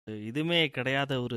இதுவுமே கிடையாத ஒரு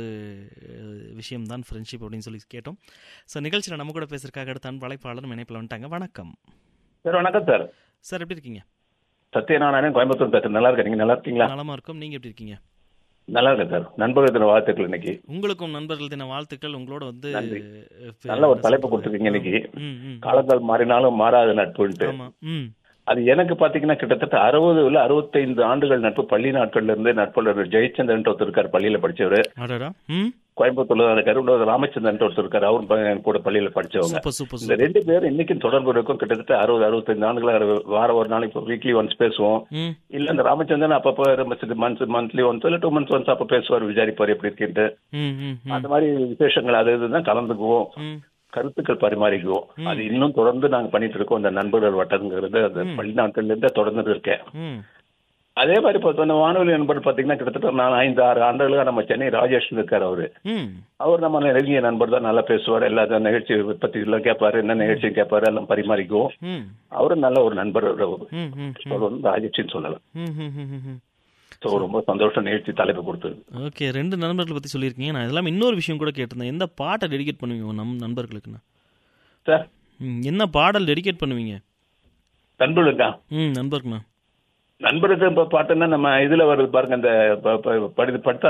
விஷயம் தான் ஃப்ரெண்ட்ஷிப் அப்படின்னு சொல்லி கேட்டோம் ஸோ நிகழ்ச்சியில் நம்ம கூட பேசுறதுக்காக அடுத்த அன்பு அழைப்பாளர் இணைப்பில் வந்துட்டாங்க வணக்கம் சார் வணக்கம் சார் சார் எப்படி இருக்கீங்க சத்யநாராயணன் கோயம்புத்தூர் பேசுறேன் நல்லா இருக்கேன் நீங்க நல்லா இருக்கீங்களா நலமா இருக்கும் நீங்க எப்படி இருக்கீங்க நல்லா இருக்கேன் சார் நண்பர்கள் தின வாழ்த்துக்கள் இன்னைக்கு உங்களுக்கும் நண்பர்கள் தின வாழ்த்துக்கள் உங்களோட வந்து நன்றி. அஹ், நல்ல ஒரு என்ன தலைப்பு சொல்றது? கொடுத்துருக்கீங்க இன்னைக்கு ம், ம். காலங்கள் மாறினாலும் மாறாத நட்புன்ட்டு ஆமா ம் அது எனக்கு பாத்தீங்கன்னா கிட்டத்தட்ட அறுபது இல்ல அறுபத்தைந்து ஆண்டுகள் நட்பு பள்ளி நாட்கள்ல இருந்து நட்புள்ள ஜெயச்சந்திரன் ஒருத்தர் இருக்கார் பள்ளியில படிச்சவர் அடடா ம் கோயம்புத்தூர்ல தான் இருக்காரு இன்னொரு ராமச்சந்திரன் ஒருத்தர் இருக்காரு அவரும் ப- என் கூட பள்ளியில படிச்சவங்க சூப்பர் சூப்பர் இந்த சூப்பர் ரெண்டு பேரும் இன்னைக்கும் தொடர்பு இருக்கும் கிட்டத்தட்ட அறுபது அறுபத்தைந்து ஆண்டுகள் வார ஒரு நாளைக்கு வீக்லி ஒன்ஸ் பேசுவோம் ம் இல்ல இந்த ராமச்சந்திரன் அப்பப்போ மந்த்ஸ் மந்த்லி ஒன்ஸ் இல்ல டூ மந்த்ஸ் ஒன்ஸ் அப்ப பேசுவார் விசாரிப்பார் எப்படி இருக்குன்ட்டு ம் ம் ம் அந்த மாதிரி விசேஷங்கள் அது இதுதான் கலந்துக்குவோம் ம் கருத்துக்கள் பரிமாறிக்குவோம் அது இன்னும் தொடர்ந்து நாங்க பண்ணிட்டு இருக்கோம் இந்த நண்பர்கள் வட்டங்கிறது அந்த பள்ளி நாட்கள்ல இருந்தே தொடர்ந்து இருக்கேன் ம் அதே மாதிரி இப்போ இந்த வானொலி நண்பர் பாத்தீங்கன்னா கிட்டத்தட்ட நான் ஐந்து ஆறு ஆண்டுகளாக நம்ம சென்னை ராஜேஷ் இருக்காரு அவரு ம் அவர் நம்ம நெருங்கிய நண்பர் தான் நல்லா பேசுவார் எல்லா நிகழ்ச்சி பத்தி எல்லாம் கேட்பாரு என்ன நிகழ்ச்சி கேட்பாரு எல்லாம் பரிமாறிக்குவோம் ம் அவரும் நல்ல ஒரு நண்பர் ம் ம் சொல்லணும் ராஜேஷ்னு சொல்லலாம் ம் ம் ம் ம் ம் ஸோ ரொம்ப சந்தோஷம் நிகழ்ச்சி தலைப்பு கொடுத்தது ஓகே ரெண்டு நண்பர்களை பற்றி சொல்லியிருக்கீங்க நான் இதெல்லாம் இன்னொரு விஷயம் கூட கேட்டிருந்தேன் எந்த பாட்டை டெடிகேட் பண்ணுவீங்க உங்க நம் நண்பர்களுக்குண்ணா சார் ம், என்ன பாடல் டெடிகேட் பண்ணுவீங்க நண்பர்களுக்கா ம் நண்பருக்குண்ணா நண்பருக்கு இப்ப பாட்டுன்னா நம்ம இதுல வருது பாருங்க இந்த ப- ப- படி படுத்தா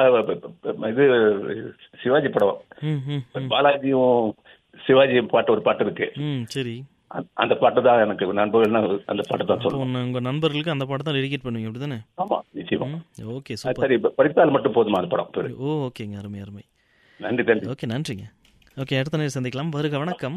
இது சிவாஜி படம் ம் ம் ம் பாலாஜியும் சிவாஜி பாட்டு ஒரு பாட்டு இருக்கு ம் சரி அ- அந்த பாட்டு தான் எனக்கு நண்பர்கள்னா அந்த பாட்டு தான் அப்போ சொல்லணும் உங்க- உங்க நண்பர்களுக்கு அந்த பாட்டை தான் டெடிகேட் பண்ணுவீங்க அப்படி தானே ஆமா நிச்சயமா ம் ஓகே அது சூப்பர் சரி இப்ப படித்தால் மட்டும் போதுமா அந்த படம் பேரு ஓ ஓகேங்க அருமை அருமை நன்றி நன்றி ஓகே நன்றிங்க ஓகே அடுத்த நேரம் சந்திக்கலாம் வருக வணக்கம்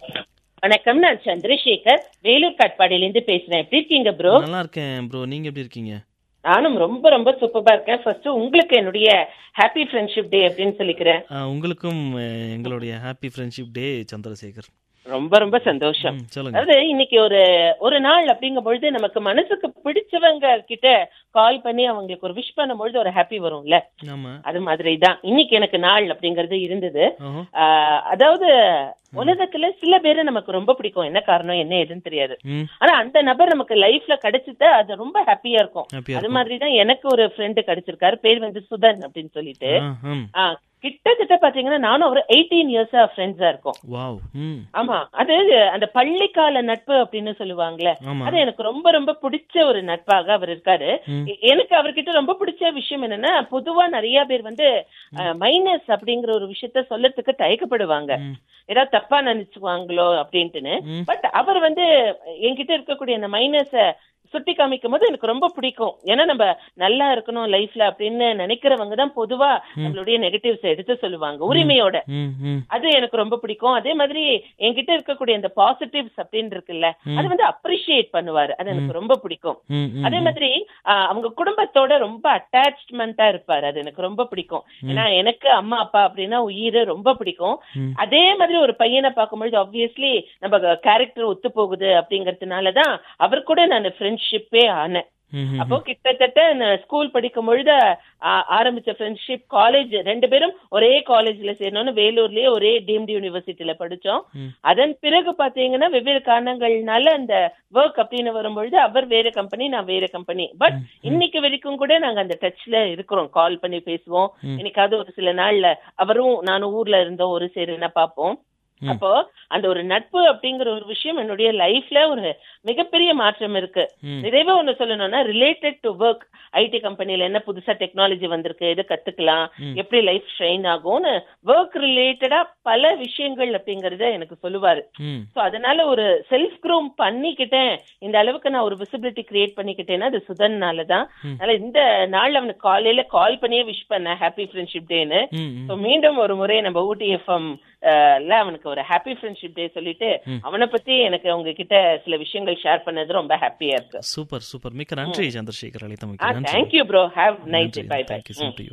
வணக்கம் நான் சந்திரசேகர் வேலூர் காட்பாடியிலிருந்து பேசுறேன் எப்படி இருக்கீங்க ப்ரோ நல்லா இருக்கேன் ப்ரோ நீங்க எப்படி இருக்கீங்க நானும் ரொம்ப ரொம்ப சூப்பரா இருக்கேன் ஃபர்ஸ்ட் உங்களுக்கு என்னுடைய ஹாப்பி ஃப்ரெண்ட்ஷிப் டே அப்படின்னு சொல்லிக்கிறேன் ஆ, உங்களுக்கும் அஹ், எங்களுடைய ஹாப்பி ஃப்ரெண்ட்ஷிப் டே சந்திரசேகர் ரொம்ப ரொம்ப சந்தோஷம் ம், சொல்லுங்க அதாவது இன்னைக்கு ஒரு ஒரு நாள் அப்படிங்கும் பொழுது நமக்கு மனசுக்கு பிடிச்சவங்க கிட்ட கால் பண்ணி அவங்களுக்கு ஒரு விஷ் பண்ணும் பொழுது ஒரு ஹாப்பி வரும்ல ஆமா அது மாதிரி தான் இன்னைக்கு எனக்கு நாள் அப்படிங்கறது இருந்தது ஓஹோ ஆஹ், அதாவது உலகத்துல சில பேரை நமக்கு ரொம்ப பிடிக்கும் என்ன காரணம் என்ன ஏதுன்னு தெரியாது ம் ஆனா அந்த நபர் நமக்கு லைஃப்ல கிடைச்சிட்டா அது ரொம்ப ஹாப்பியா இருக்கும் ஹாப்பியா அது மாதிரி தான் எனக்கு ஒரு ஃப்ரெண்டு கிடைச்சிருக்காரு பேர் வந்து சுதன் அப்படின்னு சொல்லிட்டு ஆ ம் ஆ, கிட்டத்தட்ட பாத்தீங்கன்னா நானும் ஒரு எயிட்டீன் இயர்ஸா ஃப்ரெண்ட்ஸா இருக்கோம் வாவ் ம் ஆமா அது அந்த பள்ளிக்கால நட்பு அப்படின்னு சொல்லுவாங்கல்ல ஆமா அது எனக்கு ரொம்ப ரொம்ப பிடிச்ச ஒரு நட்பாக அவர் இருக்காரு ம். எ- எனக்கு அவர்கிட்ட ரொம்ப பிடிச்ச விஷயம் என்னன்னா பொதுவா நிறைய பேர் வந்து மைனஸ் அப்படிங்கிற ஒரு விஷயத்த சொல்லறதுக்கு தயக்கப்படுவாங்க ம் ஏதாவது தப்பா நினைச்சுக்குவாங்களோ அப்படின்ட்டுன்னு ம் பட் அவர் வந்து என்கிட்ட இருக்கக்கூடிய அந்த மைனஸ சுட்டி காமிக்கும் போது எனக்கு ரொம்ப பிடிக்கும் ஏன்னா நம்ம நல்லா இருக்கணும் லைஃப்ல அப்படின்னு நினைக்கிறவங்க தான் பொதுவா நம்மளுடைய நெகட்டிவ்ஸ் எடுத்து சொல்லுவாங்க உரிமையோட ம் ம் அது எனக்கு ரொம்ப பிடிக்கும் அதே மாதிரி என்கிட்ட இருக்கக்கூடிய அந்த பாசிட்டிவ்ஸ் அப்படின்னு இருக்குல்ல அது வந்து அப்ரிஷியேட் பண்ணுவாரு அது எனக்கு ரொம்ப பிடிக்கும் ம் ம் அதே மாதிரி ஆஹ், அவங்க குடும்பத்தோட ரொம்ப அட்டாச்மெண்டா இருப்பாரு அது எனக்கு ரொம்ப பிடிக்கும் ஏன்னா எனக்கு அம்மா அப்பா அப்படின்னா உயிர் ரொம்ப பிடிக்கும் ம். அதே மாதிரி ஒரு பையனை பார்க்கும்பொழுது ஆப்வியஸ்லி நம்ம கேரக்டர் ஒத்து போகுது அப்படிங்கறதுனாலதான் அவர் கூட நான் ஃப்ரெண்ட்ஷிப்பே ஆனேன் ம் ம் அப்போ கிட்டத்தட்ட நான் ஸ்கூல் படிக்கும் பொழுது ஆ- ஆரம்பிச்ச ஃப்ரெண்ட்ஷிப் காலேஜ் ரெண்டு பேரும் ஒரே காலேஜ்ல சேரணும்னு வேலூர்லயே ஒரே டீம்டு யூனிவர்சிட்டியில படிச்சோம் ம். அதன் பிறகு பாத்தீங்கன்னா வெவ்வேறு காரணங்கள்னால அந்த ஒர்க் அப்படின்னு வரும்பொழுது அவர் வேற கம்பெனி நான் வேற கம்பெனி பட் இன்னைக்கு வரைக்கும் கூட நாங்க அந்த டச்ல இருக்கிறோம் கால் பண்ணி பேசுவோம் என்னைக்காவது ஒரு சில நாள்ல அவரும் நானும் ஊர்ல இருந்தோம் ஒரு சேருன்னா பார்ப்போம் ம். அப்போ அந்த ஒரு நட்பு அப்படிங்கிற ஒரு விஷயம் என்னுடைய லைஃப்ல ஒரு மிகப்பெரிய மாற்றம் இருக்கு ம். நிறைவே ஒண்ணு சொல்லணும்னா ரிலேட்டட் டு ஒர்க் ஐடி கம்பெனில என்ன புதுசா டெக்னாலஜி வந்திருக்கு எது கத்துக்கலாம் எப்படி லைஃப் ஷைன் ஆகும்னு ஒர்க் ரிலேட்டடா பல விஷயங்கள் அப்படிங்கறத எனக்கு சொல்லுவாரு ம் சோ அதனால ஒரு செல்ஃப் க்ரூம் பண்ணிக்கிட்டேன் இந்த அளவுக்கு நான் ஒரு விசிபிலிட்டி கிரியேட் பண்ணிக்கிட்டேன்னா அது சுதன்னால தான் அதனால இந்த நாள் அவனுக்கு காலையில கால் பண்ணியே விஷ் பண்ணேன் ஹாப்பி ஃப்ரெண்ட்ஷிப் டேன்னு ம் ம் சோ மீண்டும் ஒரு முறை நம்ம ஊட்டி எஃப்எம் ல அவனுக்கு ஒரு ஹாப்பி ஃப்ரெண்ட்ஷிப் டே சொல்லிட்டு அவனை பத்தி எனக்கு உங்ககிட்ட சில விஷயங்கள் ஷேர் பண்ணது ரொம்ப ஹாப்பியா இருக்கு சூப்பர் சூப்பர் மிக்க நன்றி சந்திரசேகர் அளித்தமைக்கு ஆ நன்றி தேங்க்யூ ப்ரோ ஹாவ் நைட் நன்றி bye bye thank you same to you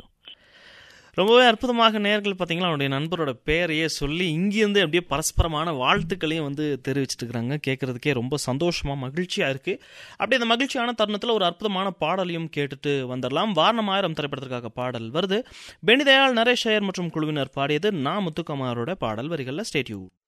ரொம்பவே அற்புதமாக நேர்கள் பார்த்தீங்கன்னா அவனுடைய நண்பரோட பெயரையே சொல்லி இங்கேருந்து அப்படியே பரஸ்பரமான வாழ்த்துக்களையும் வந்து தெரிவிச்சிட்டு இருக்கிறாங்க கேட்கறதுக்கே ரொம்ப சந்தோஷமா மகிழ்ச்சியா இருக்கு அப்படியே அந்த மகிழ்ச்சியான தருணத்தில் ஒரு அற்புதமான பாடலையும் கேட்டுட்டு வந்துடலாம் வாரணம் ஆயிரம் திரைப்படத்திற்காக பாடல் வருது பெனிதயாள் நரேஷ் ஐயர் மற்றும் குழுவினர் பாடியது நா முத்துக்குமாரோட பாடல் வரிகளில் ஸ்டேட்யூ